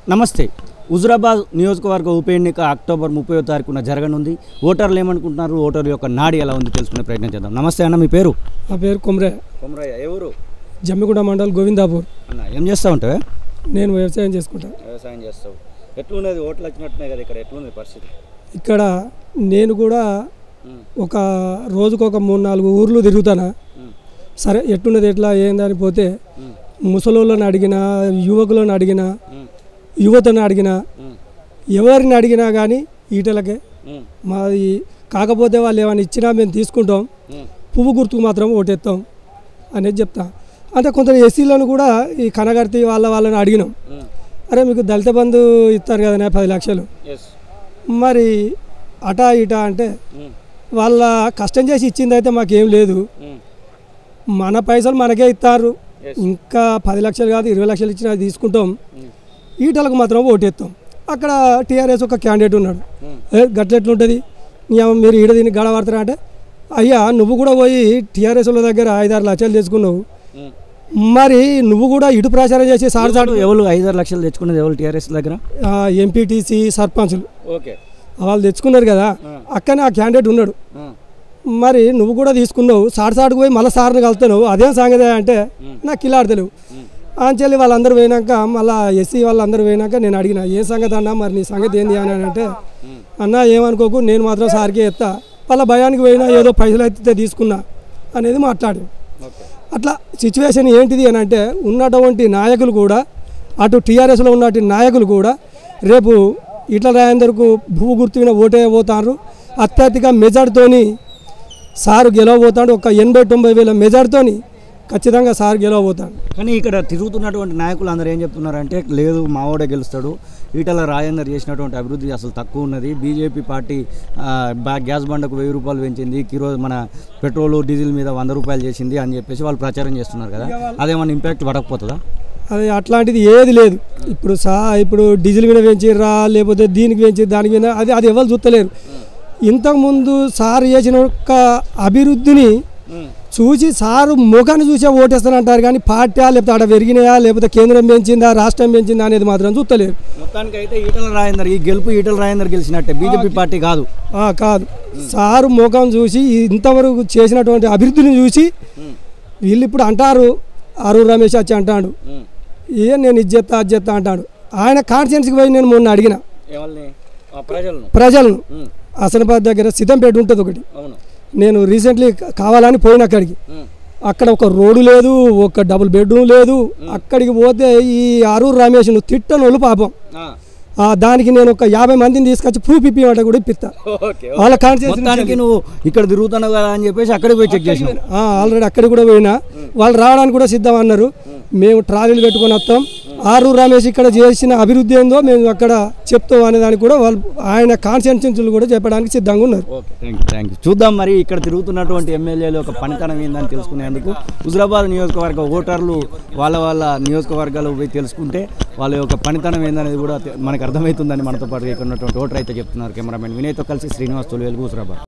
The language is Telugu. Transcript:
నమస్తే హుజురాబాద్ నియోజకవర్గ ఉప ఎన్నిక అక్టోబర్ ముప్పై తారీఖున జరగనుంది ఓటర్లు ఏమనుకుంటున్నారు ఓటర్ల యొక్క నాడి ఎలా ఉంది తెలుసుకునే ప్రయత్నం చేద్దాం నమస్తే అన్న మీ పేరు నా పేరు కొమ్రే కొమరయ్య ఎవరు జమ్మిగూడ మండల్ గోవిందాపూర్ అన్న ఏం చేస్తూ ఉంటావే నేను వ్యవసాయం చేసుకుంటా వ్యవసాయం చేస్తావు ఎట్లున్నది ఓట్లు వచ్చినట్టున్నాయి కదా ఇక్కడ ఎట్లుంది పరిస్థితి ఇక్కడ నేను కూడా ఒక రోజుకు ఒక మూడు నాలుగు ఊర్లు తిరుగుతానా సరే ఎట్టున్నది ఎట్లా ఏందని పోతే ముసలోళ్ళని అడిగినా యువకులను అడిగినా యువతను అడిగినా ఎవరిని అడిగినా కానీ ఈటలకే మాది కాకపోతే వాళ్ళు ఏమైనా ఇచ్చినా మేము తీసుకుంటాం పువ్వు గుర్తుకు మాత్రం ఓటేస్తాం అనేది చెప్తా అంటే కొందరు ఎస్సీలను కూడా ఈ కనగర్తి వాళ్ళ వాళ్ళని అడిగినాం అరే మీకు దళిత బంధు ఇస్తారు కదా పది లక్షలు ఎస్ మరి అటా ఇటా అంటే వాళ్ళ కష్టం చేసి ఇచ్చింది అయితే మాకేం లేదు మన పైసలు మనకే ఇస్తారు ఇంకా పది లక్షలు కాదు ఇరవై లక్షలు ఇచ్చినా తీసుకుంటాం ఈటలకు మాత్రం ఓటేస్తాం అక్కడ టీఆర్ఎస్ ఒక క్యాండిడేట్ ఉన్నాడు ఏ గట్లెట్లుంటుంది నీ అమ్మ మీరు ఈడ దీన్ని గడ పడతారా అంటే అయ్యా నువ్వు కూడా పోయి టీఆర్ఎస్ వాళ్ళ దగ్గర ఐదారు లక్షలు తెచ్చుకున్నావు మరి నువ్వు కూడా ఇటు ప్రచారం చేసి సార్ సార్ ఎవరు ఐదారు లక్షలు తెచ్చుకున్నది ఎవరు టీఆర్ఎస్ దగ్గర ఎంపీటీసీ సర్పంచులు ఓకే వాళ్ళు తెచ్చుకున్నారు కదా అక్కనే ఆ క్యాండిడేట్ ఉన్నాడు మరి నువ్వు కూడా తీసుకున్నావు సాడు సాటుకు పోయి మళ్ళీ సార్ని కలుతున్నావు అదేం సంగతి అంటే నాకు కిలాడతలేవు అంచెల్లి వాళ్ళందరూ పోయినాక మళ్ళీ ఎస్సీ వాళ్ళందరూ పోయినాక నేను అడిగిన ఏ సంగతి అన్నా మరి నీ సంగతి ఏంది అని అంటే అన్న ఏమనుకోకు నేను మాత్రం సార్కే ఎత్తా వాళ్ళ భయానికి పోయినా ఏదో పైసలు అయితే తీసుకున్నా అనేది మాట్లాడు అట్లా సిచ్యువేషన్ ఏంటిది అని అంటే ఉన్నటువంటి నాయకులు కూడా అటు టీఆర్ఎస్లో ఉన్నటువంటి నాయకులు కూడా రేపు ఇట్ల రాయందరకు భూ గుర్తువిన ఓటే పోతారు అత్యధిక మెజార్టీతోని సారు గెలవబోతాడు ఒక ఎనభై తొంభై వేల మెజార్టీతోని ఖచ్చితంగా సార్ గెలవబోతాడు కానీ ఇక్కడ తిరుగుతున్నటువంటి నాయకులు అందరూ ఏం చెప్తున్నారంటే లేదు మావోడే గెలుస్తాడు ఈటల రాజేందర్ చేసినటువంటి అభివృద్ధి అసలు తక్కువ ఉన్నది బీజేపీ పార్టీ ఆ, బా- గ్యాస్ బండకు వెయ్యి రూపాయలు పెంచింది కిరో మన పెట్రోల్ డీజిల్ మీద వంద రూపాయలు చేసింది అని చెప్పేసి వాళ్ళు ప్రచారం చేస్తున్నారు కదా అదేమన్నా ఇంపాక్ట్ పడకపోతుందా అది అట్లాంటిది ఏది లేదు ఇప్పుడు సా ఇప్పుడు డీజిల్ మీద పెంచిర్రా లేకపోతే దీనికి పెంచి దానికి మీద అది అది ఎవరు చూస్తలేరు ఇంతకుముందు సార్ చేసిన ఒక అభివృద్ధిని చూసి సారు ముఖాన్ని చూసే ఓటేస్తానంటారు కానీ పార్టీ లేకపోతే ఆడ పెరిగినాయా లేకపోతే కేంద్రం పెంచిందా రాష్ట్రం పెంచిందా అనేది మాత్రం చూస్తలేరు మొత్తానికి అయితే ఈటల రాజేందర్ ఈ గెలుపు ఈటల రాజేందర్ గెలిచినట్టే బీజేపీ పార్టీ కాదు ఆ, కాదు సారు ముఖం చూసి ఇంతవరకు చేసినటువంటి అభివృద్ధిని చూసి వీళ్ళు ఇప్పుడు అంటారు అరు రమేష్ వచ్చి అంటాడు ఏ నేను ఇది చేస్తా అది చేస్తా అంటాడు ఆయన కాన్ఫిడెన్స్కి పోయి నేను మొన్న అడిగిన ఎవరిని ప్రజలను ప్రజలను హసనాబాద్ దగ్గర సిద్ధంపేట ఉంటుంది ఒకటి అవును నేను రీసెంట్లీ కావాలని పోయిన అక్కడికి అక్కడ ఒక రోడ్డు లేదు ఒక డబుల్ బెడ్రూమ్ లేదు అక్కడికి పోతే ఈ అరూరు రమేష్ నువ్వు తిట్టనోళ్ళు పాపం ఆ, దానికి నేను ఒక యాభై మందిని తీసుకొచ్చి ప్రూఫ్ ఇప్పిమంటే కూడా ఇప్పిస్తా ఓకే వాళ్ళ కాన్ఫిడెన్స్ మొత్తానికి నువ్వు ఇక్కడ తిరుగుతున్నావు కదా అని చెప్పేసి అక్కడికి పోయి చెక్ చేసినావు ఆల్రెడీ అక్కడ కూడా పోయినా వాళ్ళు రావడానికి కూడా సిద్ధం అన్నారు మేము ట్రాలీలు పెట్టుకొని వస్తాం ఆరు రమేష్ ఇక్కడ చేసిన అభివృద్ధి ఏందో మేము అక్కడ చెప్తాం అనే దానికి కూడా వాళ్ళు ఆయన కాన్స్టిట్యూన్సీలు కూడా చెప్పడానికి సిద్ధంగా ఉన్నారు okay thank you thank you చూద్దాం మరి ఇక్కడ తిరుగుతున్నటువంటి ఎమ్మెల్యేలు ఒక పనితనం ఏందని తెలుసుకునేందుకు హుజరాబాద్ నియోజకవర్గ ఓటర్లు వాళ్ళ వాళ్ళ నియోజకవర్గాలు పోయి తెలుసుకుంటే వాళ్ళ యొక్క పనితనం ఏందనేది కూడా తె- మనకు అర్థమవుతుందని మనతో పాటు ఇక్కడ ఉన్నటువంటి ఓటర్ అయితే చెప్తున్నారు కెమెరామెన్ వినయ్తో కలిసి శ్రీనివాస్ తొలివేలు హుజరాబాద్